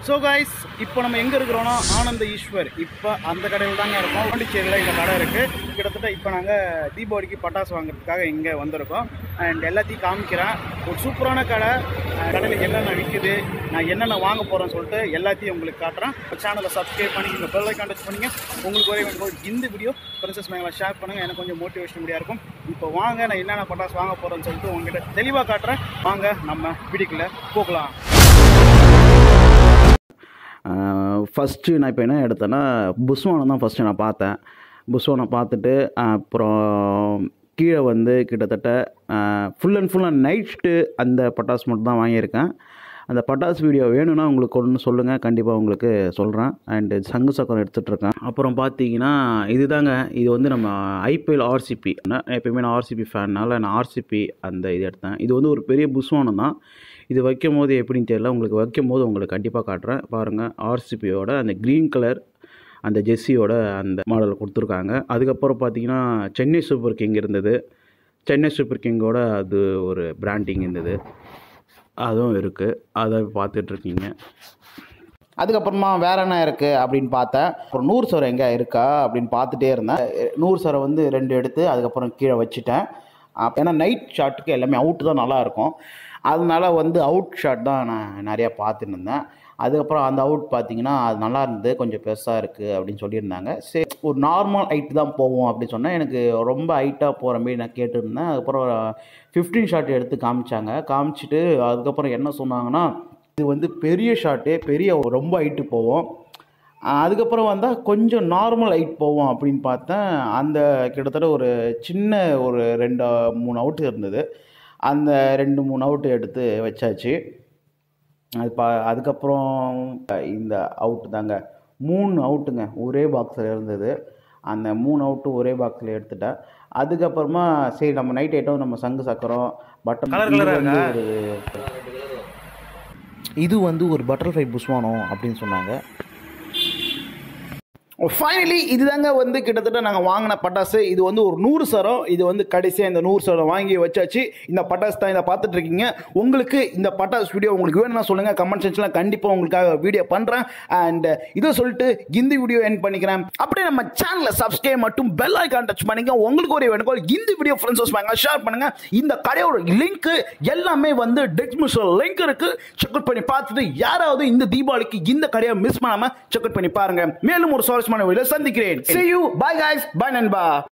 So guys இப்போ நம்ம எங்கே இருக்கிறோம்னா ஆனந்த ஈஸ்வர் இப்போ அந்த கடையில் தாங்க இருக்கோம் பாண்டிச்சேரியில் இந்த கடை இருக்குது கிட்டத்தட்ட இப்போ நாங்கள் தீபாவளிக்கு பட்டாசு வாங்குறதுக்காக இங்கே வந்திருக்கோம் அண்ட் எல்லாத்தையும் காமிக்கிறேன் ஒரு சூப்பரான கடை அஹ் கடையில் என்னென்ன விற்குது நான் என்னென்ன வாங்க போகிறேன்னு சொல்லிட்டு எல்லாத்தையும் உங்களுக்கு காட்டுறேன் சேனலை சப்ஸ்கிரைப் பண்ணி இந்த பெல்லை கான்டெக்ட் பண்ணிங்க உங்களுக்கு ஒரே வேணும் இந்த வீடியோ பிரின்சஸ் மேங்களை ஷேர் பண்ணுங்கள் எனக்கு கொஞ்சம் மோட்டிவேஷன் முடியா இருக்கும் இப்போ வாங்க நான் என்னென்ன பட்டாசு வாங்க போகிறேன்னு சொல்லிட்டு உங்ககிட்ட தெளிவாக காட்டுறேன் வாங்க நம்ம வீடியோக்குள்ளே போகலாம் ஃபஸ்ட்டு நான் இப்போ என்ன எடுத்தேன்னா புஸ்வானம் தான் ஃபஸ்ட்டு நான் பார்த்தேன் புஸ்வானம் பார்த்துட்டு அப்புறம் கீழே வந்து கிட்டத்தட்ட full and full and night அந்த பட்டாசு மட்டும் தான் வாங்கியிருக்கேன் அந்த பட்டாசு வீடியோ வேணும்னா உங்களுக்கு ஒன்று சொல்லுங்கள் கண்டிப்பாக உங்களுக்கு சொல்கிறேன் அண்டு சங்கு சக்கரம் எடுத்துகிட்ருக்கேன் அப்புறம் பார்த்தீங்கன்னா இதுதாங்க இது வந்து நம்ம ஐபிஎல் ஆர்சிபி எப்பயுமே நான் ஆர்சிபி ஃபேன்னால நான் ஆர்சிபி அந்த இது எடுத்தேன் இது வந்து ஒரு பெரிய புஸ்வானம் தான் இது வைக்கும் போது எப்படின்னு தெரியல உங்களுக்கு வைக்கும் போது உங்களுக்கு கண்டிப்பாக காட்டுறேன் பாருங்கள் ஆர்சிபியோட அந்த க்ரீன் கலர் அந்த ஜெர்சியோட அந்த மாடல் கொடுத்துருக்காங்க அதுக்கப்புறம் பார்த்தீங்கன்னா சென்னை சூப்பர் கிங் இருந்தது சென்னை சூப்பர் கிங்கோட அது ஒரு பிராண்டிங் இருந்தது அதுவும் இருக்குது அதை பார்த்துட்ருக்கீங்க அதுக்கப்புறமா வேற என்ன இருக்குது அப்படின்னு பார்த்தேன் அப்புறம் நூறு சவரம் எங்கே இருக்கா அப்படின்னு பார்த்துட்டே இருந்தேன் நூறு சவரம் வந்து ரெண்டு எடுத்து அதுக்கப்புறம் கீழே வச்சுட்டேன் அப்ப ஏன்னா நைட் ஷாட்டுக்கு எல்லாமே அவுட் தான் நல்லா இருக்கும் அதனால வந்து அவுட் ஷாட் தான் நான் நிறையா பார்த்துட்டு இருந்தேன் அதுக்கப்புறம் அந்த அவுட் பார்த்தீங்கன்னா அது நல்லா இருந்தது கொஞ்சம் பெருசாக இருக்குது அப்படின்னு சொல்லியிருந்தாங்க சரி ஒரு நார்மல் ஹைட் தான் போவோம் அப்படின்னு சொன்னால் எனக்கு ரொம்ப ஹைட்டாக போகிற மாதிரி நான் கேட்டுருந்தேன் அதுக்கப்புறம் ஃபிஃப்டீன் ஷாட் எடுத்து காமிச்சாங்க காமிச்சிட்டு அதுக்கப்புறம் என்ன சொன்னாங்கன்னா இது வந்து பெரிய ஷாட்டு பெரிய ரொம்ப ஹைட்டு போவோம் ஆஹ் அதுக்கப்புறம் வந்தால் கொஞ்சம் நார்மல் ஹைட் போவோம் அப்படின்னு பார்த்தேன் அந்த கிட்டத்தட்ட ஒரு சின்ன ஒரு ரெண்டு மூணு அவுட்டு இருந்தது அந்த ரெண்டு மூணு அவுட்டு எடுத்து வச்சாச்சு அது பா அதுக்கப்புறம் இந்த அவுட்டு தாங்க மூணு அவுட்டுங்க ஒரே பாக்ஸில் இருந்தது அந்த மூணு அவுட்டு ஒரே பாக்ஸில் எடுத்துட்டேன் அதுக்கப்புறமா சரி நம்ம நைட் ஐட்டம் நம்ம சங்கு சக்கரம் பட்டன் Colour colour ஆ இது வந்து இருக்கா? ஒரு இது வந்து ஒரு பட்டர்ஃப்ளை புஷ்வானம் அப்படின்னு சொன்னாங்க ஃபைனலி இதுதாங்க வந்து கிட்டத்தட்ட நாங்கள் வாங்கின பட்டாசு இது வந்து ஒரு நூறு சரம் இது வந்து கடைசியாக இந்த நூறு சரம் வாங்கி வச்சாச்சு இந்த பட்டாசு தான் இதை பார்த்துட்டு இருக்கீங்க உங்களுக்கு இந்த பட்டாசு வீடியோ உங்களுக்கு வேணும்னா சொல்லுங்கள் கமெண்ட் செக்ஷனில் கண்டிப்பாக உங்களுக்காக வீடியோ பண்ணுறேன் அண்ட் இதை சொல்லிட்டு இந்த வீடியோ என் பண்ணிக்கிறேன் அப்படியே நம்ம சேனலை சப்ஸ்கிரைப் மட்டும் பெல் ஐக்கான் டச் பண்ணிங்க உங்களுக்கு ஒரு வேணுக்கோ இந்த வீடியோ ஃப்ரெண்ட்ஸ் வாங்க ஷேர் பண்ணுங்க இந்த கடையோட லிங்க் எல்லாமே வந்து டிஸ்கிரிப்ஷன் லிங்க் இருக்கு செக் அவுட் பண்ணி பார்த்துட்டு யாராவது இந்த தீபாவளிக்கு இந்த கடையை மிஸ் பண்ணாம செக் அவுட் பண்ணி பாருங்க மேலும் ஒரு சுவாரஸ்யமான வீடியோ சந்திக்கிறேன் see you bye guys bye நண்பா